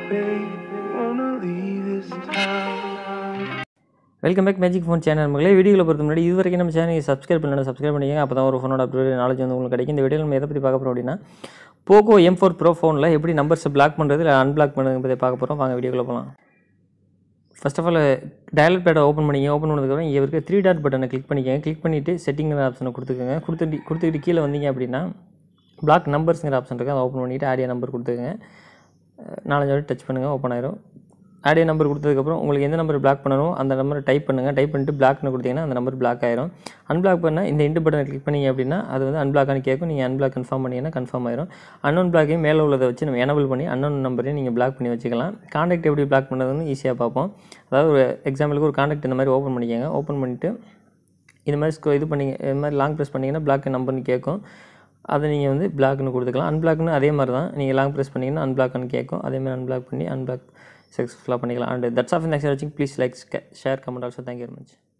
babe. Wanna leave this town. Welcome back magic phone channel மகளே வீடியோவில் பொறுத்த முன்னாடி இது வரைக்கும் நம்ம சேனல் சப்ஸ்கிரைப் பண்ணலாம் சப்ஸ்கிரைப் பண்ணிக்கங்க அப்போ தான் ஒரு ஃபோனோட அப்டேட் நாலேஜ் வந்து உங்களுக்கு கிடைக்கும் இந்த வீடியோவில் நம்ம எதை பற்றி பார்க்க போகிறோம் அப்படின்னா போகோ எம் ஃபோர் ப்ரோ ஃபோனில் எப்படி நம்பர்ஸை பிளாக் பண்ணுறது இல்லை அன்பிளாக் பண்ணுறது பற்றி பார்க்க போகிறோம் வாங்க வீடியோக்குள்ள போகலாம் ஃபர்ஸ்ட் ஆஃப் ஆல் டயலட் பேடை ஓப்பன் பண்ணிங்க ஓப்பன் பண்ணதுக்கப்புறம் இங்கே இருக்க த்ரீ டாட் பட்டனை கிளிக் பண்ணிக்கங்க கிளிக் பண்ணிவிட்டு செட்டிங்கிற ஆப்ஷனை கொடுத்துக்கோங்க கொடுத்துட்டு கொடுத்துக்கிட்டு கீழே வந்தீங்க அப்படின்னா பிளாக் நம்பர்ஸுங்கிற ஆப்ஷன் இருக்குது அதை ஓப்பன் பண்ணிவிட்டு ஆடியோ நம்பர் கொடுத்துக்கங்க அஹ் நாலஞ்சு வாட்டி டச் பண்ணுங்கள் ஓப்பன் ஆயிரும் ஆடியோ நம்பர் கொடுத்ததுக்கப்புறம் உங்களுக்கு எந்த நம்பர் பிளாக் பண்ணணும் அந்த நம்பரை டைப் பண்ணுங்கள் டைப் பண்ணிட்டு பிளாக்னு கொடுத்தீங்கன்னா அந்த நம்பர் பிளாக் ஆயிரும் அன்பிளாக் பண்ணால் இந்த இண்டு பட்டனை கிளிக் பண்ணீங்க அப்படின்னா அது வந்து அன்பிளாக்னு கேட்கும் நீங்கள் அன்பிளாக் கன்ஃபார்ம் பண்ணீங்கன்னா கன்ஃபார்ம் ஆயிரும் அன்னோன் பிளாக்கையும் மேலே உள்ளதை வச்சு நம்ம எனபிள் பண்ணி அன்னோன் நம்பரையும் நீங்கள் பிளாக் பண்ணி வச்சுக்கலாம் காண்டாக்ட் எப்படி பிளாக் பண்ணுறதுன்னு ஈஸியாக பார்ப்போம் அதாவது ஒரு எக்ஸாம்பிளுக்கு ஒரு காண்டாக்ட் இந்த மாதிரி ஓப்பன் பண்ணிக்கோங்க ஓப்பன் பண்ணிவிட்டு இது மாதிரி ஸ்கோ இது பண்ணிங்க இது மாதிரி லாங் ப்ரெஸ் பண்ணிங்கன்னா பிளாக் நம்பர்னு கேட்கும் அதை நீங்கள் வந்து பிளாக்னு கொடுத்துக்கலாம் அன்பிளாக்னு அதே மாதிரி தான் நீங்கள் லாங் ப்ரெஸ் பண்ணிங்கன்னா அன்பிளாக்னு கேட்கும் அதே மாதிரி அன்பிளாக் பண்ணி அன்பிளாக் சக்ஸஸ்ஃபுல்லாக பண்ணிக்கலாம் அண்ட் தட்ஸ் ஆஃப் நெக்ஸ்ட் வாட்சிங் please like share comment also thank you very much